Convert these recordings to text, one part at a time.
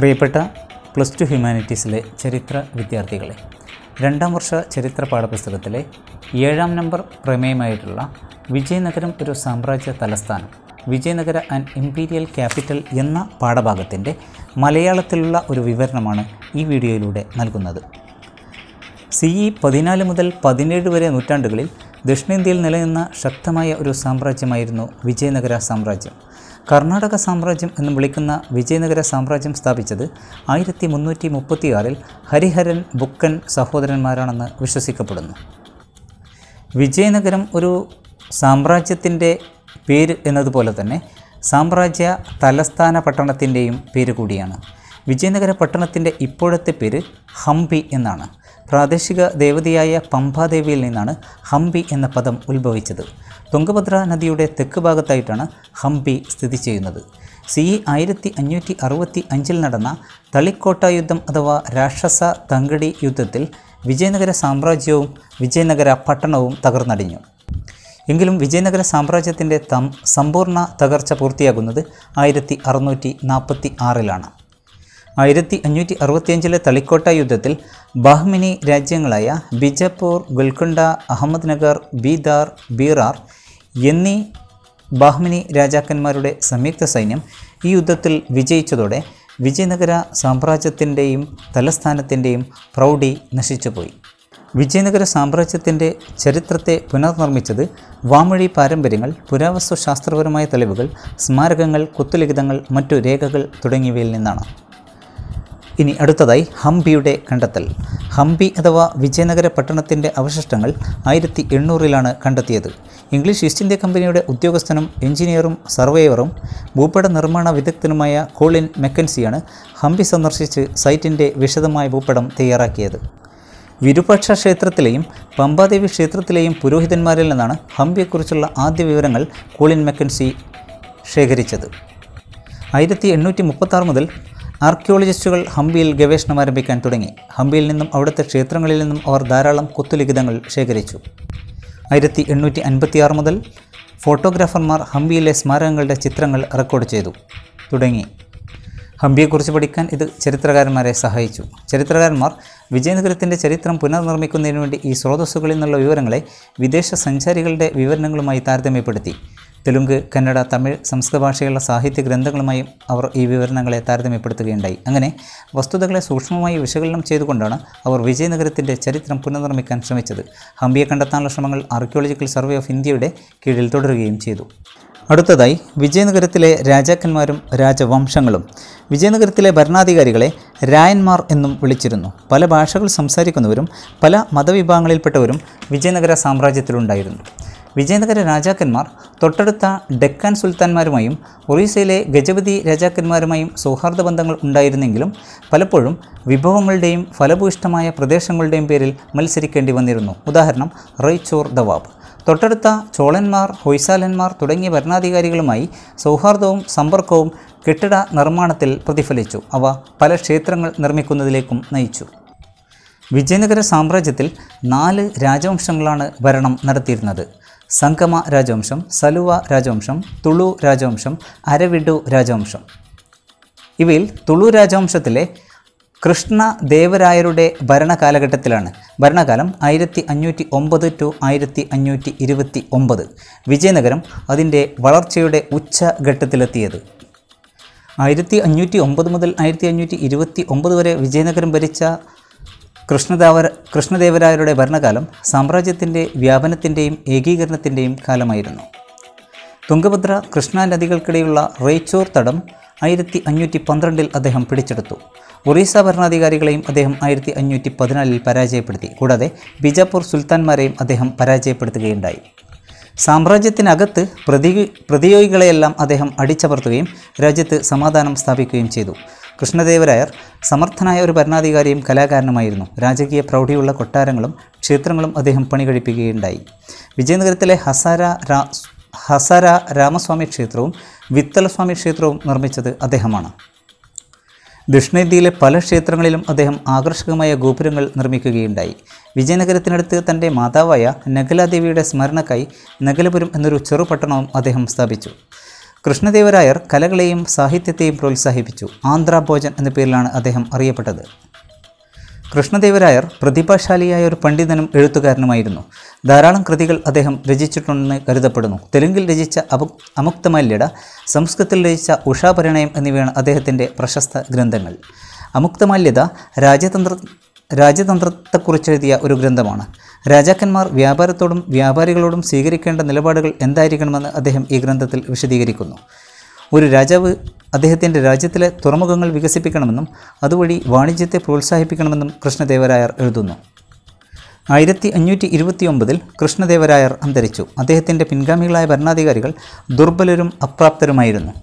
പ്രിയപ്പെട്ട plus two ഹ്യൂമാനിറ്റീസിലെ ചരിത്ര വിദ്യാർത്ഥികളെ രണ്ടാം വർഷ ചരിത്ര പാഠപുസ്തകത്തിലെ ഏഴാം നമ്പർ പ്രമേയമായിട്ടുള്ള വിജയനഗരം ഒരു സാമ്രാജ്യ തലസ്ഥാനം വിജയനഗര ആൻഡ് ഇമ്പീരിയൽ ക്യാപിറ്റൽ എന്ന പാഠഭാഗത്തിൻ്റെ മലയാളത്തിലുള്ള ഒരു വിവരണമാണ് ഈ വീഡിയോയിലൂടെ നൽകുന്നത് സി ഇ പതിനാല് മുതൽ പതിനേഴ് വരെ നൂറ്റാണ്ടുകളിൽ ദക്ഷിണേന്ത്യയിൽ നിലനിന്ന ശക്തമായ ഒരു സാമ്രാജ്യമായിരുന്നു വിജയനഗര സാമ്രാജ്യം കർണാടക സാമ്രാജ്യം എന്ന് വിളിക്കുന്ന വിജയനഗര സാമ്രാജ്യം സ്ഥാപിച്ചത് ആയിരത്തി മുന്നൂറ്റി മുപ്പത്തിയാറിൽ ഹരിഹരൻ ബുക്കൻ സഹോദരന്മാരാണെന്ന് വിശ്വസിക്കപ്പെടുന്നു വിജയനഗരം ഒരു സാമ്രാജ്യത്തിൻ്റെ പേര് എന്നതുപോലെ തന്നെ സാമ്രാജ്യ തലസ്ഥാന പട്ടണത്തിൻ്റെയും പേര് കൂടിയാണ് വിജയനഗര പട്ടണത്തിൻ്റെ ഇപ്പോഴത്തെ പേര് ഹംപി എന്നാണ് പ്രാദേശിക ദേവതയായ പമ്പാദേവിയിൽ നിന്നാണ് ഹംപി എന്ന പദം ഉത്ഭവിച്ചത് തുംഗഭദ്ര നദിയുടെ തെക്ക് ഭാഗത്തായിട്ടാണ് ഹംപി സ്ഥിതി ചെയ്യുന്നത് സി ഇ ആയിരത്തി അഞ്ഞൂറ്റി അറുപത്തി അഞ്ചിൽ നടന്ന തളിക്കോട്ട യുദ്ധം അഥവാ രാക്ഷസ തങ്കടി യുദ്ധത്തിൽ വിജയനഗര സാമ്രാജ്യവും വിജയനഗര പട്ടണവും തകർന്നടിഞ്ഞു എങ്കിലും വിജയനഗര സാമ്രാജ്യത്തിൻ്റെ തം സമ്പൂർണ്ണ തകർച്ച പൂർത്തിയാകുന്നത് ആയിരത്തി അറുന്നൂറ്റി നാൽപ്പത്തി ആറിലാണ് ആയിരത്തി അഞ്ഞൂറ്റി അറുപത്തിയഞ്ചിലെ തളിക്കോട്ട യുദ്ധത്തിൽ ബാഹ്മിനി രാജ്യങ്ങളായ ബിജപ്പൂർ ഗുൽക്കൊണ്ട അഹമ്മദ്നഗർ ബീദാർ ബീറാർ എന്നീ ബാഹ്മിനി രാജാക്കന്മാരുടെ സംയുക്ത സൈന്യം ഈ യുദ്ധത്തിൽ വിജയിച്ചതോടെ വിജയനഗര സാമ്രാജ്യത്തിൻ്റെയും തലസ്ഥാനത്തിൻ്റെയും പ്രൗഢി നശിച്ചുപോയി വിജയനഗര സാമ്രാജ്യത്തിൻ്റെ ചരിത്രത്തെ പുനർനിർമ്മിച്ചത് വാമൊഴി പാരമ്പര്യങ്ങൾ പുരാവസ്തു ശാസ്ത്രപരമായ തെളിവുകൾ സ്മാരകങ്ങൾ കുത്തുലിഖിതങ്ങൾ മറ്റു രേഖകൾ തുടങ്ങിയവയിൽ നിന്നാണ് ഇനി അടുത്തതായി ഹംപിയുടെ കണ്ടെത്തൽ ഹംപി അഥവാ വിജയനഗര പട്ടണത്തിൻ്റെ അവശിഷ്ടങ്ങൾ ആയിരത്തി എണ്ണൂറിലാണ് കണ്ടെത്തിയത് ഇംഗ്ലീഷ് ഈസ്റ്റ് ഇന്ത്യ കമ്പനിയുടെ ഉദ്യോഗസ്ഥനും എഞ്ചിനീയറും സർവേയറും ഭൂപട നിർമ്മാണ വിദഗ്ധനുമായ കോളിൻ മെക്കൻസിയാണ് ഹംപി സന്ദർശിച്ച് സൈറ്റിൻ്റെ വിശദമായ ഭൂപടം തയ്യാറാക്കിയത് വിരൂപാക്ഷ ക്ഷേത്രത്തിലെയും പമ്പാദേവി ക്ഷേത്രത്തിലെയും പുരോഹിതന്മാരിൽ നിന്നാണ് ഹംപിയെക്കുറിച്ചുള്ള ആദ്യ വിവരങ്ങൾ കോളിൻ മെക്കൻസി ശേഖരിച്ചത് ആയിരത്തി എണ്ണൂറ്റി മുപ്പത്താറ് മുതൽ ആർക്കിയോളജിസ്റ്റുകൾ ഹംപിയിൽ ഗവേഷണം ആരംഭിക്കാൻ തുടങ്ങി ഹംപിയിൽ നിന്നും അവിടുത്തെ ക്ഷേത്രങ്ങളിൽ നിന്നും അവർ ധാരാളം കുത്തുലിഖിതങ്ങൾ ശേഖരിച്ചു ആയിരത്തി എണ്ണൂറ്റി അൻപത്തിയാറ് മുതൽ ഫോട്ടോഗ്രാഫർമാർ ഹംപിയിലെ സ്മാരകങ്ങളുടെ ചിത്രങ്ങൾ റെക്കോർഡ് ചെയ്തു തുടങ്ങി ഹംപിയെക്കുറിച്ച് പഠിക്കാൻ ഇത് ചരിത്രകാരന്മാരെ സഹായിച്ചു ചരിത്രകാരന്മാർ വിജയനഗരത്തിൻ്റെ ചരിത്രം പുനർനിർമ്മിക്കുന്നതിന് വേണ്ടി ഈ സ്രോതസ്സുകളിൽ നിന്നുള്ള വിവരങ്ങളെ വിദേശ സഞ്ചാരികളുടെ വിവരണങ്ങളുമായി താരതമ്യപ്പെടുത്തി തെലുങ്ക് കന്നഡ തമിഴ് സംസ്കൃത ഭാഷകളുടെ സാഹിത്യ ഗ്രന്ഥങ്ങളുമായും അവർ ഈ വിവരണങ്ങളെ താരതമ്യപ്പെടുത്തുകയുണ്ടായി അങ്ങനെ വസ്തുതകളെ സൂക്ഷ്മമായി വിശകലനം ചെയ്തുകൊണ്ടാണ് അവർ വിജയനഗരത്തിൻ്റെ ചരിത്രം പുനർനിർമ്മിക്കാൻ ശ്രമിച്ചത് ഹംപിയെ കണ്ടെത്താനുള്ള ശ്രമങ്ങൾ ആർക്കിയോളജിക്കൽ സർവേ ഓഫ് ഇന്ത്യയുടെ കീഴിൽ തുടരുകയും ചെയ്തു അടുത്തതായി വിജയനഗരത്തിലെ രാജാക്കന്മാരും രാജവംശങ്ങളും വിജയനഗരത്തിലെ ഭരണാധികാരികളെ രായന്മാർ എന്നും വിളിച്ചിരുന്നു പല ഭാഷകൾ സംസാരിക്കുന്നവരും പല മതവിഭാഗങ്ങളിൽപ്പെട്ടവരും വിജയനഗര സാമ്രാജ്യത്തിലുണ്ടായിരുന്നു വിജയനഗര രാജാക്കന്മാർ തൊട്ടടുത്ത ഡെക്കാൻ സുൽത്താൻമാരുമായും ഒറീസയിലെ ഗജപതി രാജാക്കന്മാരുമായും സൗഹാർദ്ദ ബന്ധങ്ങൾ ഉണ്ടായിരുന്നെങ്കിലും പലപ്പോഴും വിഭവങ്ങളുടെയും ഫലഭൂയിഷ്ടമായ പ്രദേശങ്ങളുടെയും പേരിൽ മത്സരിക്കേണ്ടി വന്നിരുന്നു ഉദാഹരണം റൈച്ചോർ ദവാബ് തൊട്ടടുത്ത ചോളന്മാർ ഹൊയ്സാലന്മാർ തുടങ്ങിയ ഭരണാധികാരികളുമായി സൗഹാർദ്ദവും സമ്പർക്കവും കെട്ടിട നിർമ്മാണത്തിൽ പ്രതിഫലിച്ചു അവ പല ക്ഷേത്രങ്ങൾ നിർമ്മിക്കുന്നതിലേക്കും നയിച്ചു വിജയനഗര സാമ്രാജ്യത്തിൽ നാല് രാജവംശങ്ങളാണ് ഭരണം നടത്തിയിരുന്നത് സംഗമ രാജവംശം സലുവ രാജവംശം തുളു രാജവംശം അരവിഡു രാജവംശം ഇവയിൽ തുളു രാജവംശത്തിലെ കൃഷ്ണദേവരായരുടെ ഭരണകാലഘട്ടത്തിലാണ് ഭരണകാലം ആയിരത്തി അഞ്ഞൂറ്റി ഒമ്പത് ടു ആയിരത്തി അഞ്ഞൂറ്റി ഇരുപത്തി ഒമ്പത് വിജയനഗരം അതിൻ്റെ വളർച്ചയുടെ ഉച്ചഘട്ടത്തിലെത്തിയത് ആയിരത്തി അഞ്ഞൂറ്റി ഒമ്പത് മുതൽ ആയിരത്തി അഞ്ഞൂറ്റി ഇരുപത്തി ഒമ്പത് വരെ വിജയനഗരം ഭരിച്ച കൃഷ്ണദേവര കൃഷ്ണദേവരായരുടെ ഭരണകാലം സാമ്രാജ്യത്തിൻ്റെ വ്യാപനത്തിൻ്റെയും ഏകീകരണത്തിൻ്റെയും കാലമായിരുന്നു തുംഗഭദ്ര കൃഷ്ണ നദികൾക്കിടെയുള്ള റേച്ചോർ തടം ആയിരത്തി അഞ്ഞൂറ്റി പന്ത്രണ്ടിൽ അദ്ദേഹം പിടിച്ചെടുത്തു ഒറീസ ഭരണാധികാരികളെയും അദ്ദേഹം ആയിരത്തി അഞ്ഞൂറ്റി പതിനാലിൽ പരാജയപ്പെടുത്തി കൂടാതെ ബിജാപൂർ സുൽത്താൻമാരെയും അദ്ദേഹം പരാജയപ്പെടുത്തുകയുണ്ടായി സാമ്രാജ്യത്തിനകത്ത് പ്രതി പ്രതിയോഗികളെയെല്ലാം അദ്ദേഹം അടിച്ചമർത്തുകയും രാജ്യത്ത് സമാധാനം സ്ഥാപിക്കുകയും ചെയ്തു കൃഷ്ണദേവരായർ സമർത്ഥനായ ഒരു ഭരണാധികാരിയും കലാകാരനുമായിരുന്നു രാജകീയ പ്രൗഢിയുള്ള കൊട്ടാരങ്ങളും ക്ഷേത്രങ്ങളും അദ്ദേഹം പണികഴിപ്പിക്കുകയുണ്ടായി വിജയനഗരത്തിലെ ഹസാര രാ ഹസാര രാമസ്വാമി ക്ഷേത്രവും വിത്തലസ്വാമി ക്ഷേത്രവും നിർമ്മിച്ചത് അദ്ദേഹമാണ് ദക്ഷിണേന്ത്യയിലെ പല ക്ഷേത്രങ്ങളിലും അദ്ദേഹം ആകർഷകമായ ഗോപുരങ്ങൾ നിർമ്മിക്കുകയുണ്ടായി വിജയനഗരത്തിനടുത്ത് തൻ്റെ മാതാവായ നഗലാദേവിയുടെ സ്മരണക്കായി നഗലപുരം എന്നൊരു ചെറുപട്ടണവും അദ്ദേഹം സ്ഥാപിച്ചു കൃഷ്ണദേവരായർ കലകളെയും സാഹിത്യത്തെയും പ്രോത്സാഹിപ്പിച്ചു ആന്ധ്രാഭോജൻ എന്ന പേരിലാണ് അദ്ദേഹം അറിയപ്പെട്ടത് കൃഷ്ണദേവരായർ പ്രതിഭാശാലിയായ ഒരു പണ്ഡിതനും എഴുത്തുകാരനുമായിരുന്നു ധാരാളം കൃതികൾ അദ്ദേഹം രചിച്ചിട്ടുണ്ടെന്ന് കരുതപ്പെടുന്നു തെലുങ്കിൽ രചിച്ച അപു അമുക്തമാല്യട സംസ്കൃതത്തിൽ രചിച്ച ഉഷാപരിണയം എന്നിവയാണ് അദ്ദേഹത്തിൻ്റെ പ്രശസ്ത ഗ്രന്ഥങ്ങൾ അമുക്തമാല്യത രാജതന്ത്ര രാജതന്ത്രത്തെക്കുറിച്ചെഴുതിയ ഒരു ഗ്രന്ഥമാണ് രാജാക്കന്മാർ വ്യാപാരത്തോടും വ്യാപാരികളോടും സ്വീകരിക്കേണ്ട നിലപാടുകൾ എന്തായിരിക്കണമെന്ന് അദ്ദേഹം ഈ ഗ്രന്ഥത്തിൽ വിശദീകരിക്കുന്നു ഒരു രാജാവ് അദ്ദേഹത്തിൻ്റെ രാജ്യത്തിലെ തുറമുഖങ്ങൾ വികസിപ്പിക്കണമെന്നും അതുവഴി വാണിജ്യത്തെ പ്രോത്സാഹിപ്പിക്കണമെന്നും കൃഷ്ണദേവരായർ എഴുതുന്നു ആയിരത്തി അഞ്ഞൂറ്റി ഇരുപത്തി ഒമ്പതിൽ കൃഷ്ണദേവരായർ അന്തരിച്ചു അദ്ദേഹത്തിൻ്റെ പിൻഗാമികളായ ഭരണാധികാരികൾ ദുർബലരും അപ്രാപ്തരുമായിരുന്നു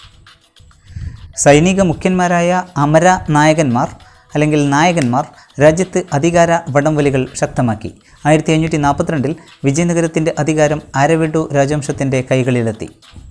സൈനിക മുഖ്യന്മാരായ അമര നായകന്മാർ അല്ലെങ്കിൽ നായകന്മാർ രാജ്യത്ത് അധികാര വടംവലികൾ ശക്തമാക്കി ആയിരത്തി അഞ്ഞൂറ്റി നാൽപ്പത്തിരണ്ടിൽ വിജയനഗരത്തിൻ്റെ അധികാരം ആരവിഡു രാജവംശത്തിൻ്റെ കൈകളിലെത്തി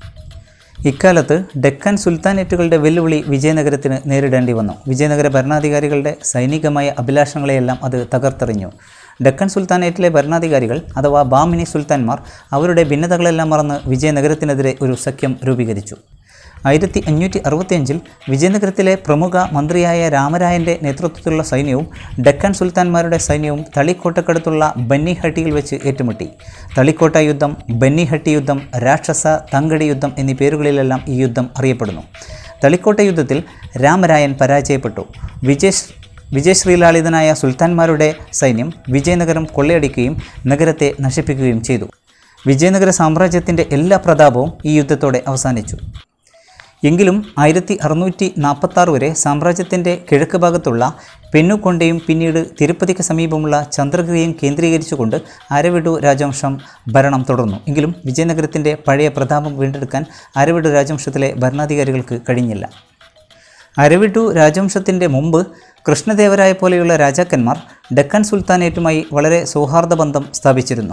ഇക്കാലത്ത് ഡെക്കൻ സുൽത്താനേറ്റുകളുടെ വെല്ലുവിളി വിജയനഗരത്തിന് നേരിടേണ്ടി വന്നു വിജയനഗര ഭരണാധികാരികളുടെ സൈനികമായ അഭിലാഷങ്ങളെയെല്ലാം അത് തകർത്തെറിഞ്ഞു ഡെക്കൻ സുൽത്താനേറ്റിലെ ഭരണാധികാരികൾ അഥവാ ബാമിനി സുൽത്താൻമാർ അവരുടെ ഭിന്നതകളെല്ലാം മറന്ന് വിജയനഗരത്തിനെതിരെ ഒരു സഖ്യം രൂപീകരിച്ചു ആയിരത്തി അഞ്ഞൂറ്റി അറുപത്തിയഞ്ചിൽ വിജയനഗരത്തിലെ പ്രമുഖ മന്ത്രിയായ രാമരായൻ്റെ നേതൃത്വത്തിലുള്ള സൈന്യവും ഡെക്കൻ സുൽത്താൻമാരുടെ സൈന്യവും തളിക്കോട്ടക്കടുത്തുള്ള ബന്നിഹട്ടിയിൽ വെച്ച് ഏറ്റുമുട്ടി തളിക്കോട്ട യുദ്ധം ബന്നിഹട്ടി യുദ്ധം രാക്ഷസ തങ്കടി യുദ്ധം എന്നീ പേരുകളിലെല്ലാം ഈ യുദ്ധം അറിയപ്പെടുന്നു തളിക്കോട്ട യുദ്ധത്തിൽ രാമരായൻ പരാജയപ്പെട്ടു വിജയ് വിജയശ്രീലാളിതനായ സുൽത്താൻമാരുടെ സൈന്യം വിജയനഗരം കൊള്ളയടിക്കുകയും നഗരത്തെ നശിപ്പിക്കുകയും ചെയ്തു വിജയനഗര സാമ്രാജ്യത്തിൻ്റെ എല്ലാ പ്രതാപവും ഈ യുദ്ധത്തോടെ അവസാനിച്ചു എങ്കിലും ആയിരത്തി അറുന്നൂറ്റി നാൽപ്പത്താറ് വരെ സാമ്രാജ്യത്തിൻ്റെ കിഴക്ക് ഭാഗത്തുള്ള പെന്നുകൊണ്ടയും പിന്നീട് തിരുപ്പതിക്ക് സമീപമുള്ള ചന്ദ്രഗിരിയും കേന്ദ്രീകരിച്ചുകൊണ്ട് അരവിടു രാജവംശം ഭരണം തുടർന്നു എങ്കിലും വിജയനഗരത്തിൻ്റെ പഴയ പ്രതാപം വീണ്ടെടുക്കാൻ അരവിടു രാജവംശത്തിലെ ഭരണാധികാരികൾക്ക് കഴിഞ്ഞില്ല അരവിട്ടു രാജവംശത്തിൻ്റെ മുമ്പ് കൃഷ്ണദേവരായ പോലെയുള്ള രാജാക്കന്മാർ ഡെക്കൻ സുൽത്താനേറ്റുമായി വളരെ സൗഹാർദ്ദ ബന്ധം സ്ഥാപിച്ചിരുന്നു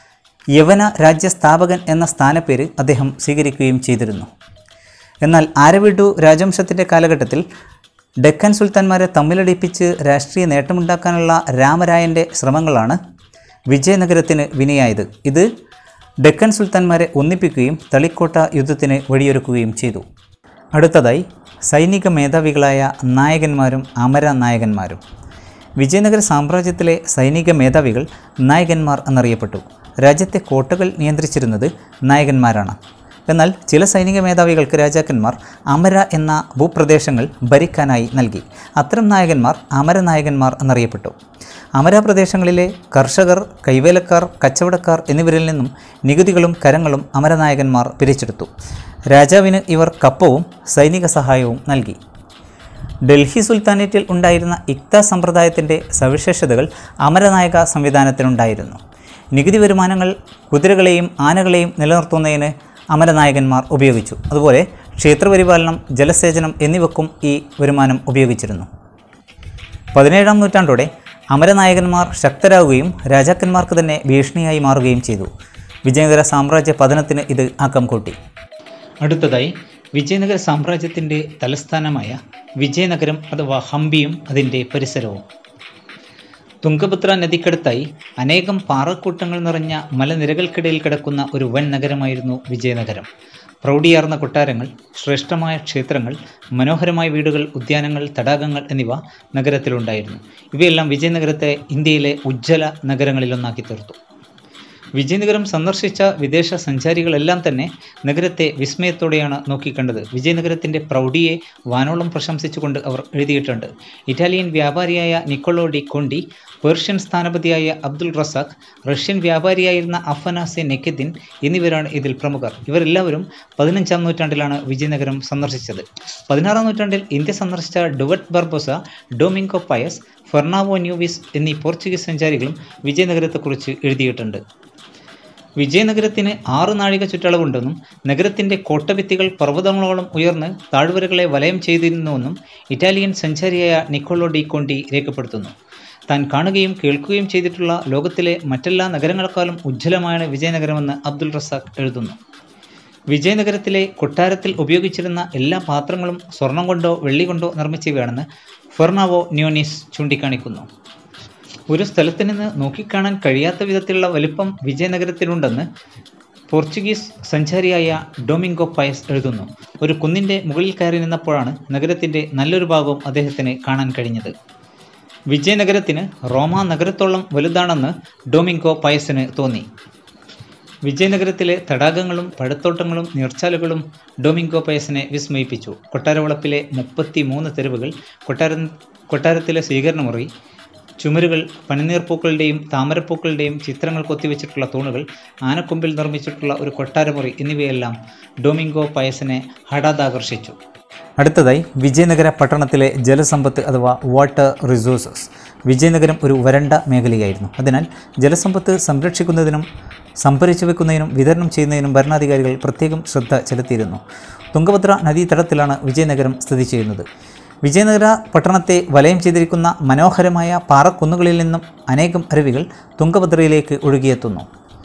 യവന രാജ്യസ്ഥാപകൻ എന്ന സ്ഥാനപ്പേര് അദ്ദേഹം സ്വീകരിക്കുകയും ചെയ്തിരുന്നു എന്നാൽ ആരവിഡു രാജവംശത്തിൻ്റെ കാലഘട്ടത്തിൽ ഡെക്കൻ സുൽത്താൻമാരെ തമ്മിലടിപ്പിച്ച് രാഷ്ട്രീയ നേട്ടമുണ്ടാക്കാനുള്ള രാമരായൻ്റെ ശ്രമങ്ങളാണ് വിജയനഗരത്തിന് വിനയായത് ഇത് ഡെക്കൻ സുൽത്താൻമാരെ ഒന്നിപ്പിക്കുകയും തളിക്കോട്ട യുദ്ധത്തിന് വഴിയൊരുക്കുകയും ചെയ്തു അടുത്തതായി സൈനിക മേധാവികളായ നായകന്മാരും അമര നായകന്മാരും വിജയനഗര സാമ്രാജ്യത്തിലെ സൈനിക മേധാവികൾ നായകന്മാർ എന്നറിയപ്പെട്ടു രാജ്യത്തെ കോട്ടകൾ നിയന്ത്രിച്ചിരുന്നത് നായകന്മാരാണ് എന്നാൽ ചില സൈനിക മേധാവികൾക്ക് രാജാക്കന്മാർ അമര എന്ന ഭൂപ്രദേശങ്ങൾ ഭരിക്കാനായി നൽകി അത്തരം നായകന്മാർ അമരനായകന്മാർ എന്നറിയപ്പെട്ടു അമര പ്രദേശങ്ങളിലെ കർഷകർ കൈവേലക്കാർ കച്ചവടക്കാർ എന്നിവരിൽ നിന്നും നികുതികളും കരങ്ങളും അമരനായകന്മാർ പിരിച്ചെടുത്തു രാജാവിന് ഇവർ കപ്പവും സൈനിക സഹായവും നൽകി ഡൽഹി സുൽത്താനേറ്റിൽ ഉണ്ടായിരുന്ന ഇക്ത സമ്പ്രദായത്തിൻ്റെ സവിശേഷതകൾ അമരനായക സംവിധാനത്തിനുണ്ടായിരുന്നു നികുതി വരുമാനങ്ങൾ കുതിരകളെയും ആനകളെയും നിലനിർത്തുന്നതിന് അമരനായകന്മാർ ഉപയോഗിച്ചു അതുപോലെ ക്ഷേത്രപരിപാലനം ജലസേചനം എന്നിവക്കും ഈ വരുമാനം ഉപയോഗിച്ചിരുന്നു പതിനേഴാം നൂറ്റാണ്ടോടെ അമരനായകന്മാർ ശക്തരാകുകയും രാജാക്കന്മാർക്ക് തന്നെ ഭീഷണിയായി മാറുകയും ചെയ്തു വിജയനഗര സാമ്രാജ്യ പതനത്തിന് ഇത് ആക്കം കൂട്ടി അടുത്തതായി വിജയനഗര സാമ്രാജ്യത്തിൻ്റെ തലസ്ഥാനമായ വിജയനഗരം അഥവാ ഹംപിയും അതിൻ്റെ പരിസരവും തുംഗഭദ്ര നദിക്കടുത്തായി അനേകം പാറക്കൂട്ടങ്ങൾ നിറഞ്ഞ മലനിരകൾക്കിടയിൽ കിടക്കുന്ന ഒരു വൻ നഗരമായിരുന്നു വിജയനഗരം പ്രൗഢിയാർന്ന കൊട്ടാരങ്ങൾ ശ്രേഷ്ഠമായ ക്ഷേത്രങ്ങൾ മനോഹരമായ വീടുകൾ ഉദ്യാനങ്ങൾ തടാകങ്ങൾ എന്നിവ നഗരത്തിലുണ്ടായിരുന്നു ഇവയെല്ലാം വിജയനഗരത്തെ ഇന്ത്യയിലെ ഉജ്ജ്വല നഗരങ്ങളിലൊന്നാക്കി തീർത്തു വിജയനഗരം സന്ദർശിച്ച വിദേശ സഞ്ചാരികളെല്ലാം തന്നെ നഗരത്തെ വിസ്മയത്തോടെയാണ് നോക്കിക്കണ്ടത് വിജയനഗരത്തിൻ്റെ പ്രൗഢിയെ വാനോളം പ്രശംസിച്ചുകൊണ്ട് അവർ എഴുതിയിട്ടുണ്ട് ഇറ്റാലിയൻ വ്യാപാരിയായ നിക്കോളോ ഡി കൊണ്ടി പേർഷ്യൻ സ്ഥാനപതിയായ അബ്ദുൾ റസാഖ് റഷ്യൻ വ്യാപാരിയായിരുന്ന അഫനാസെ നെക്കദിൻ എന്നിവരാണ് ഇതിൽ പ്രമുഖർ ഇവരെല്ലാവരും പതിനഞ്ചാം നൂറ്റാണ്ടിലാണ് വിജയനഗരം സന്ദർശിച്ചത് പതിനാറാം നൂറ്റാണ്ടിൽ ഇന്ത്യ സന്ദർശിച്ച ഡുവറ്റ് ബർബോസ ഡൊമിങ്കോ പയസ് ഫെർണാവോ ന്യൂവിസ് എന്നീ പോർച്ചുഗീസ് സഞ്ചാരികളും വിജയനഗരത്തെക്കുറിച്ച് എഴുതിയിട്ടുണ്ട് വിജയനഗരത്തിന് ആറ് നാഴിക ചുറ്റളവുണ്ടെന്നും നഗരത്തിൻ്റെ കോട്ടഭിത്തികൾ പർവ്വതങ്ങളോളം ഉയർന്ന് താഴ്വരകളെ വലയം ചെയ്തിരുന്നുവെന്നും ഇറ്റാലിയൻ സഞ്ചാരിയായ നിക്കോളോ ഡി കോണ്ടി രേഖപ്പെടുത്തുന്നു താൻ കാണുകയും കേൾക്കുകയും ചെയ്തിട്ടുള്ള ലോകത്തിലെ മറ്റെല്ലാ നഗരങ്ങളെക്കാളും ഉജ്ജ്വലമാണ് വിജയനഗരമെന്ന് അബ്ദുൾ റസാഖ് എഴുതുന്നു വിജയനഗരത്തിലെ കൊട്ടാരത്തിൽ ഉപയോഗിച്ചിരുന്ന എല്ലാ പാത്രങ്ങളും സ്വർണം കൊണ്ടോ വെള്ളി കൊണ്ടോ നിർമ്മിച്ചവയാണെന്ന് ഫെർണാവോ ന്യൂനിസ് ചൂണ്ടിക്കാണിക്കുന്നു ഒരു സ്ഥലത്ത് നിന്ന് നോക്കിക്കാണാൻ കഴിയാത്ത വിധത്തിലുള്ള വലിപ്പം വിജയനഗരത്തിലുണ്ടെന്ന് പോർച്ചുഗീസ് സഞ്ചാരിയായ ഡൊമിംഗോ പയസ് എഴുതുന്നു ഒരു കുന്നിൻ്റെ മുകളിൽ കയറി നിന്നപ്പോഴാണ് നഗരത്തിൻ്റെ നല്ലൊരു ഭാഗവും അദ്ദേഹത്തിന് കാണാൻ കഴിഞ്ഞത് വിജയനഗരത്തിന് റോമ നഗരത്തോളം വലുതാണെന്ന് ഡൊമിംഗോ പയസിന് തോന്നി വിജയനഗരത്തിലെ തടാകങ്ങളും പഴത്തോട്ടങ്ങളും നീർച്ചാലുകളും ഡൊമിംഗോ പയസിനെ വിസ്മയിപ്പിച്ചു കൊട്ടാരവളപ്പിലെ മുപ്പത്തി മൂന്ന് തെരുവുകൾ കൊട്ടാര കൊട്ടാരത്തിലെ സ്വീകരണമുറി ചുമരുകൾ പനിനീർപ്പൂക്കളുടെയും താമരപ്പൂക്കളുടെയും ചിത്രങ്ങൾ കൊത്തിവെച്ചിട്ടുള്ള തൂണുകൾ ആനക്കൊമ്പിൽ നിർമ്മിച്ചിട്ടുള്ള ഒരു കൊട്ടാരമുറി എന്നിവയെല്ലാം ഡൊമിംഗോ പയസിനെ ഹഠാതാകർഷിച്ചു അടുത്തതായി വിജയനഗര പട്ടണത്തിലെ ജലസമ്പത്ത് അഥവാ വാട്ടർ റിസോഴ്സസ് വിജയനഗരം ഒരു വരണ്ട മേഖലയായിരുന്നു അതിനാൽ ജലസമ്പത്ത് സംരക്ഷിക്കുന്നതിനും സംഭരിച്ചു വെക്കുന്നതിനും വിതരണം ചെയ്യുന്നതിനും ഭരണാധികാരികൾ പ്രത്യേകം ശ്രദ്ധ ചെലുത്തിയിരുന്നു തുംഗഭദ്ര നദീതടത്തിലാണ് വിജയനഗരം സ്ഥിതി ചെയ്യുന്നത് വിജയനഗര പട്ടണത്തെ വലയം ചെയ്തിരിക്കുന്ന മനോഹരമായ പാറക്കുന്നുകളിൽ നിന്നും അനേകം അരുവികൾ തുംഗഭദ്രയിലേക്ക് ഒഴുകിയെത്തുന്നു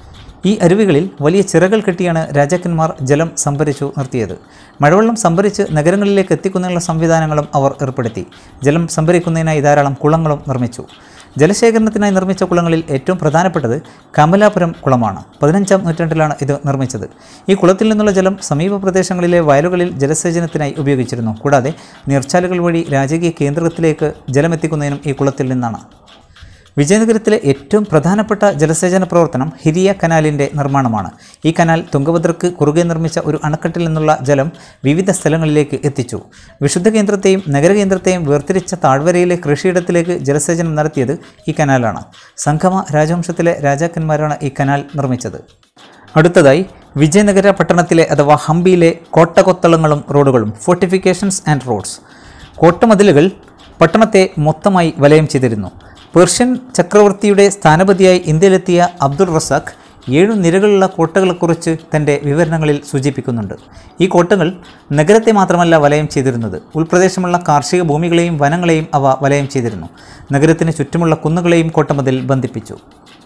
ഈ അരുവികളിൽ വലിയ ചിറകൾ കെട്ടിയാണ് രാജാക്കന്മാർ ജലം സംഭരിച്ചു നിർത്തിയത് മഴവെള്ളം സംഭരിച്ച് നഗരങ്ങളിലേക്ക് എത്തിക്കുന്നതിനുള്ള സംവിധാനങ്ങളും അവർ ഏർപ്പെടുത്തി ജലം സംഭരിക്കുന്നതിനായി ധാരാളം കുളങ്ങളും നിർമ്മിച്ചു ജലശേഖരണത്തിനായി നിർമ്മിച്ച കുളങ്ങളിൽ ഏറ്റവും പ്രധാനപ്പെട്ടത് കമലാപുരം കുളമാണ് പതിനഞ്ചാം നൂറ്റാണ്ടിലാണ് ഇത് നിർമ്മിച്ചത് ഈ കുളത്തിൽ നിന്നുള്ള ജലം സമീപ പ്രദേശങ്ങളിലെ വയലുകളിൽ ജലസേചനത്തിനായി ഉപയോഗിച്ചിരുന്നു കൂടാതെ നീർച്ചാലുകൾ വഴി രാജകീയ കേന്ദ്രത്തിലേക്ക് ജലമെത്തിക്കുന്നതിനും ഈ കുളത്തിൽ നിന്നാണ് വിജയനഗരത്തിലെ ഏറ്റവും പ്രധാനപ്പെട്ട ജലസേചന പ്രവർത്തനം ഹിരിയ കനാലിൻ്റെ നിർമ്മാണമാണ് ഈ കനാൽ തുംഗഭദ്രക്ക് കുറുകെ നിർമ്മിച്ച ഒരു അണക്കെട്ടിൽ നിന്നുള്ള ജലം വിവിധ സ്ഥലങ്ങളിലേക്ക് എത്തിച്ചു വിശുദ്ധ കേന്ദ്രത്തെയും നഗരകേന്ദ്രത്തെയും വേർതിരിച്ച താഴ്വരയിലെ കൃഷിയിടത്തിലേക്ക് ജലസേചനം നടത്തിയത് ഈ കനാലാണ് സംഗമ രാജവംശത്തിലെ രാജാക്കന്മാരാണ് ഈ കനാൽ നിർമ്മിച്ചത് അടുത്തതായി വിജയനഗര പട്ടണത്തിലെ അഥവാ ഹംപിയിലെ കോട്ടകൊത്തളങ്ങളും റോഡുകളും ഫോർട്ടിഫിക്കേഷൻസ് ആൻഡ് റോഡ്സ് കോട്ടമതിലുകൾ പട്ടണത്തെ മൊത്തമായി വലയം ചെയ്തിരുന്നു പേർഷ്യൻ ചക്രവർത്തിയുടെ സ്ഥാനപതിയായി ഇന്ത്യയിലെത്തിയ അബ്ദുൾ റസാഖ് ഏഴു നിരകളുള്ള കോട്ടകളെക്കുറിച്ച് തൻ്റെ വിവരണങ്ങളിൽ സൂചിപ്പിക്കുന്നുണ്ട് ഈ കോട്ടകൾ നഗരത്തെ മാത്രമല്ല വലയം ചെയ്തിരുന്നത് ഉൾപ്രദേശമുള്ള കാർഷിക ഭൂമികളെയും വനങ്ങളെയും അവ വലയം ചെയ്തിരുന്നു നഗരത്തിന് ചുറ്റുമുള്ള കുന്നുകളെയും കോട്ടമതിൽ ബന്ധിപ്പിച്ചു